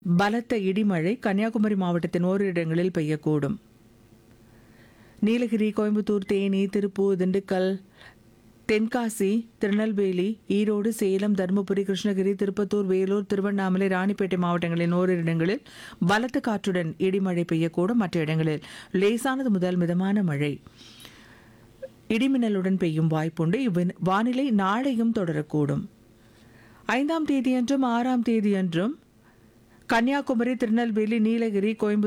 பலத்த இடிமழை கன்னியாகுமரி மாவட்டத்தின் ஓரிரு இடங்களில் பெய்யக்கூடும் நீலகிரி கோயம்புத்தூர் தேனி திருப்பூர் திண்டுக்கல் தென்காசி திருநெல்வேலி ஈரோடு சேலம் தருமபுரி கிருஷ்ணகிரி திருப்பத்தூர் வேலூர் திருவண்ணாமலை ராணிப்பேட்டை மாவட்டங்களின் ஓரிரு இடங்களில் பலத்த காற்றுடன் இடிமழை பெய்யக்கூடும் மற்ற இடங்களில் லேசானது முதல் மிதமான மழை இடிமின்னலுடன் பெய்யும் வாய்ப்புண்டு இவ்வின் வானிலை நாளையும் தொடரக்கூடும் ஐந்தாம் தேதியன்றும் ஆறாம் தேதியன்றும் கன்னியாகுமரி திருநெல்வேலி நீலகிரி கோயம்புத்தூர்